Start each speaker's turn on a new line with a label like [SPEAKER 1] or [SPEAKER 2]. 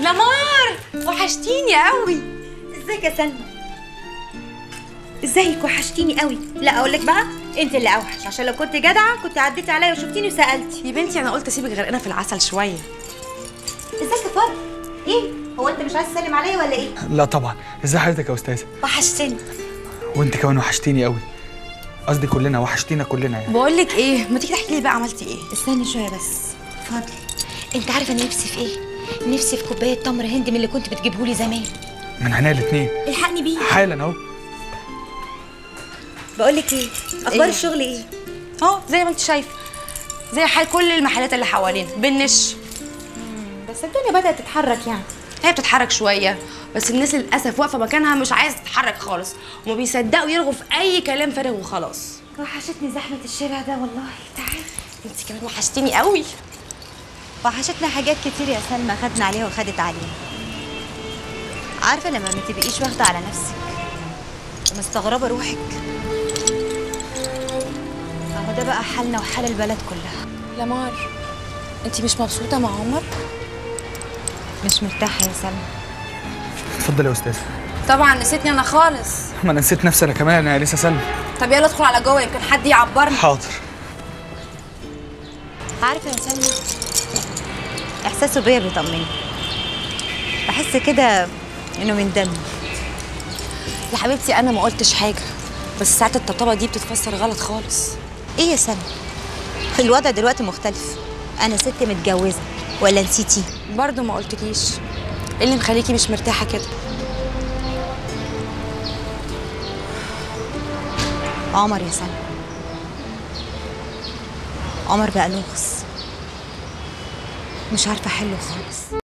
[SPEAKER 1] لمار وحشتيني قوي
[SPEAKER 2] ازيك يا سلمى ازيك وحشتيني قوي لا اقول لك بقى انت اللي اوحش عشان لو كنت جدعه كنت عديتي عليا وشفتيني وسالتي
[SPEAKER 1] يا بنتي انا قلت اسيبك غرقانه في العسل شويه
[SPEAKER 2] ازيك يا فاضل ايه هو انت مش عايز تسلم عليا ولا ايه
[SPEAKER 3] لا طبعا ازاي حضرتك يا استاذه
[SPEAKER 2] وحشتني
[SPEAKER 3] وانت كمان وحشتيني قوي قصدي كلنا وحشتينا كلنا يعني
[SPEAKER 1] بقول لك ايه ما تيجي تحكي لي بقى عملتي ايه
[SPEAKER 2] استني شويه بس فاضل انت عارفه انا نفسي في ايه نفسي في كوبايه تمر هندي من اللي كنت بتجيبهولي زمان
[SPEAKER 3] من عينيا الاثنين
[SPEAKER 2] الحقني بيه
[SPEAKER 3] حالا اهو
[SPEAKER 2] بقول لك ايه اخبار
[SPEAKER 1] إيه؟
[SPEAKER 2] الشغل ايه
[SPEAKER 1] اه زي ما انت شايفه زي حال كل المحلات اللي حوالينا بالنش
[SPEAKER 2] بس الدنيا بدات تتحرك يعني
[SPEAKER 1] هي بتتحرك شويه بس الناس للاسف واقفه مكانها مش عايزه تتحرك خالص وما بيصدقوا يرغوا في اي كلام فارغ وخلاص
[SPEAKER 2] وحشتني زحمه الشارع ده والله تعالي
[SPEAKER 1] انت كمان وحشتيني قوي
[SPEAKER 2] وحشتنا حاجات كتير يا سلمى خدنا عليها وخدت عليها عارفه لما ما تبقيش واخده على نفسك ومستغربه روحك اهو ده بقى حالنا وحال البلد كلها
[SPEAKER 1] لمار انت مش مبسوطه مع عمر
[SPEAKER 2] مش مرتاحه يا سلمى
[SPEAKER 3] اتفضل يا استاذه
[SPEAKER 1] طبعا نسيتني انا خالص
[SPEAKER 3] ما انا نسيت نفسي انا كمان انا لسه سلمى
[SPEAKER 1] طب يلا ادخل على جوه يمكن حد يعبرني
[SPEAKER 3] حاضر
[SPEAKER 2] عارفه يا سلمى احساسه بيا بيطمني بحس كده انه من دمي
[SPEAKER 1] يا حبيبتي انا ما قلتش حاجه بس ساعه الطبطبه دي بتتفسر غلط خالص
[SPEAKER 2] ايه يا سلمى الوضع دلوقتي مختلف انا ست متجوزه ولا نسيتي
[SPEAKER 1] برضه ما قلتليش ايه اللي مخليكي مش مرتاحه كده
[SPEAKER 2] عمر يا سلمى عمر بقى لغز مش عارفه احله خالص